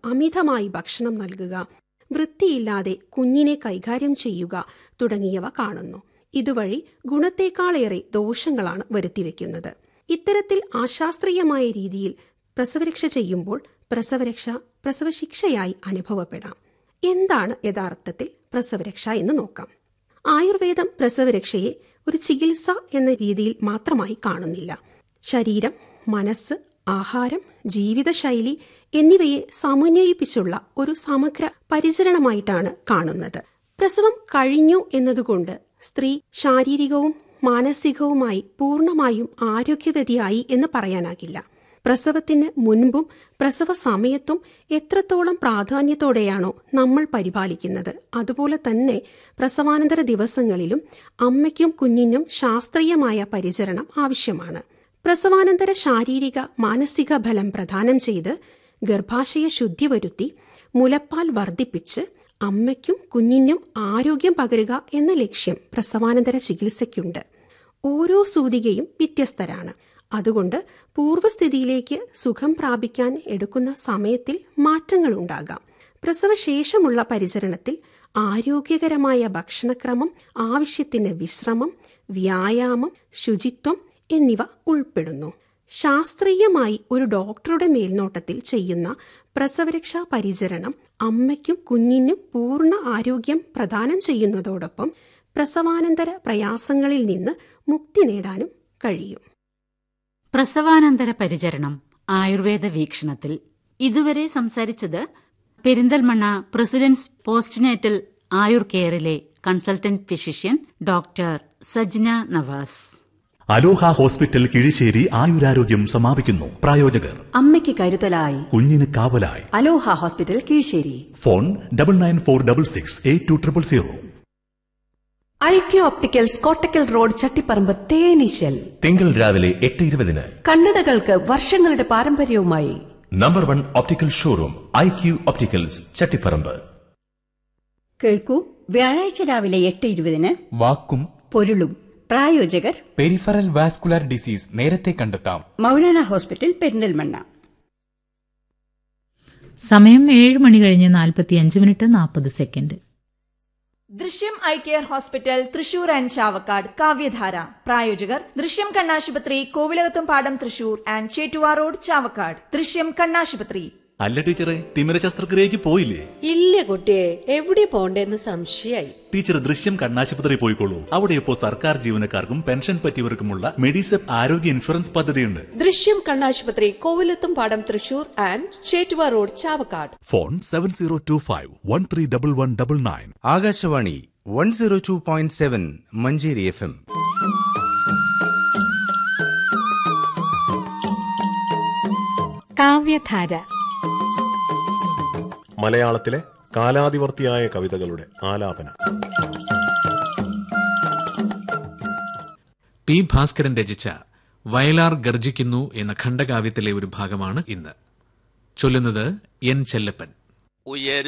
അമിതമായി ഭക്ഷണം നൽകുക വൃത്തിയില്ലാതെ കുഞ്ഞിനെ കൈകാര്യം ചെയ്യുക തുടങ്ങിയവ കാണുന്നു ഇതുവഴി ഗുണത്തേക്കാളേറെ ദോഷങ്ങളാണ് വരുത്തിവെക്കുന്നത് ഇത്തരത്തിൽ അശാസ്ത്രീയമായ രീതിയിൽ പ്രസവരക്ഷ ചെയ്യുമ്പോൾ പ്രസവരക്ഷ പ്രസവശിക്ഷയായി അനുഭവപ്പെടാം എന്താണ് യഥാർത്ഥത്തിൽ പ്രസവരക്ഷ എന്ന് നോക്കാം ആയുർവേദം പ്രസവരക്ഷയെ ഒരു ചികിത്സ എന്ന രീതിയിൽ മാത്രമായി കാണുന്നില്ല ശരീരം മനസ്സ് ആഹാരം ജീവിതശൈലി എന്നിവയെ സമന്വയിപ്പിച്ചുള്ള ഒരു സമഗ്ര പരിചരണമായിട്ടാണ് കാണുന്നത് പ്രസവം കഴിഞ്ഞു എന്നതുകൊണ്ട് സ്ത്രീ ശാരീരികവും മാനസികവുമായി പൂർണ്ണമായും ആരോഗ്യവതിയായി എന്ന് പറയാനാകില്ല പ്രസവത്തിന് മുൻപും പ്രസവ സമയത്തും എത്രത്തോളം പ്രാധാന്യത്തോടെയാണോ നമ്മൾ പരിപാലിക്കുന്നത് അതുപോലെ തന്നെ പ്രസവാനന്തര ദിവസങ്ങളിലും അമ്മയ്ക്കും കുഞ്ഞിനും ശാസ്ത്രീയമായ പരിചരണം ആവശ്യമാണ് പ്രസവാനന്തര ശാരീരിക മാനസിക ഫലം പ്രദാനം ചെയ്ത് ഗർഭാശയ ശുദ്ധി വരുത്തി മുലപ്പാൽ വർദ്ധിപ്പിച്ച് അമ്മയ്ക്കും കുഞ്ഞിനും ആരോഗ്യം പകരുക എന്ന ലക്ഷ്യം പ്രസവാനന്തര ചികിത്സയ്ക്കുണ്ട് ഓരോ സൂതികയും വ്യത്യസ്തരാണ് അതുകൊണ്ട് പൂർവ്വസ്ഥിതിയിലേക്ക് സുഖം പ്രാപിക്കാൻ എടുക്കുന്ന സമയത്തിൽ മാറ്റങ്ങളുണ്ടാകാം പ്രസവശേഷമുള്ള പരിചരണത്തിൽ ആരോഗ്യകരമായ ഭക്ഷണക്രമം ആവശ്യത്തിന് വിശ്രമം വ്യായാമം ശുചിത്വം എന്നിവ ഉൾപ്പെടുന്നു ശാസ്ത്രീയമായി ഒരു ഡോക്ടറുടെ മേൽനോട്ടത്തിൽ ചെയ്യുന്ന പ്രസവരക്ഷാ പരിചരണം അമ്മയ്ക്കും കുഞ്ഞിനും പൂർണ്ണ ആരോഗ്യം പ്രദാനം ചെയ്യുന്നതോടൊപ്പം പ്രസവാനന്തര പ്രയാസങ്ങളിൽ നിന്ന് മുക്തി നേടാനും കഴിയും പ്രസവാനന്തര പരിചരണം ആയുർവേദ വീക്ഷണത്തിൽ ഇതുവരെ സംസാരിച്ചത് പെരിന്തൽമണ്ണ പ്രസിഡന്റ്സ് പോസ്റ്റ്നേറ്റൽ ആയുർ കെയറിലെ consultant physician doctor Sajna Navas Aloha hospital Kizhissery ആയുരാരോഗ്യം സമാപിക്കുന്നു പ്രായോജകർ അമ്മയ്ക്ക് കരുതലായി കുഞ്ഞിന് കാവലായി Aloha hospital Keezhssery phone double nine four double six eight two triple zero IQ opticals Kottakkal road Chattiparamba തേനീശൽ തിങ്കൾ രാവിലെ എട്ട് ഇരുപതിന് കണ്ണടകൾക്ക് വർഷങ്ങളുടെ പാരമ്പര്യവുമായി number one optical showroom I Q opticals Chattiparamba കേൾക്കൂ വ്യാഴാഴ്ച രാവിലെ എട്ട് ഇരുപതിന് വാക്കും പൊരുളും പ്രായോജകർ പെരിഫറൽ വാസ്കുലാർ ഡിസീസ് നേരത്തെ കണ്ടെത്താം മൗലാന ഹോസ്പിറ്റൽ പെരിന്തൽമണ്ണ സമയം ഏഴ് മണി കഴിഞ്ഞ് നാൽപ്പത്തിയഞ്ച് മിനിറ്റ് നാൽപ്പത് second Drishyam eye care hospital Thrissur and Chavakkad Kavyadhara പ്രായോജകർ ദൃശ്യം കണ്ണാശുപത്രി കോവിലകത്തും പാടം തൃശൂർ ആൻഡ് ചേറ്റുവാ റോഡ് ചാവക്കാട് ദൃശ്യം കണ്ണാശുപത്രി അല്ല ടീച്ചറെ തിമിര ശസ്ത്രക്രിയക്ക് പോയില്ലേ ഇല്ല കുട്ടിയെ എവിടെ പോണ്ടേന്ന് സംശയായി ടീച്ചർ ദൃശ്യം കണ്ണാശുപത്രി പോയിക്കോളൂ അവിടെ ഇപ്പോൾ സർക്കാർ ജീവനക്കാർക്കും പെൻഷൻ പറ്റിയവർക്കുമുള്ള മെഡിസെപ്പ് ആരോഗ്യ ഇൻഷുറൻസ് പദ്ധതിയുണ്ട് ദൃശ്യം കണ്ണാശുപത്രി കോവിലത്തും പാടം Thrissur and Chettuva road Chavakkad phone seven zero two five one three double one double nine Akashvani one zero two point seven Manjeri F M Kavyadhara മലയാളത്തിലെ കാലാതിവർത്തിയായ കവിതകളുടെ ആലാപനം പി ഭാസ്കരൻ രചിച്ച വയലാർ ഗർജിക്കുന്നു എന്ന ഖണ്ഡകാവ്യത്തിലെ ഒരു ഭാഗമാണ് ഇന്ന് ചൊല്ലുന്നത് എൻ ചെല്ലപ്പൻ ഉയരു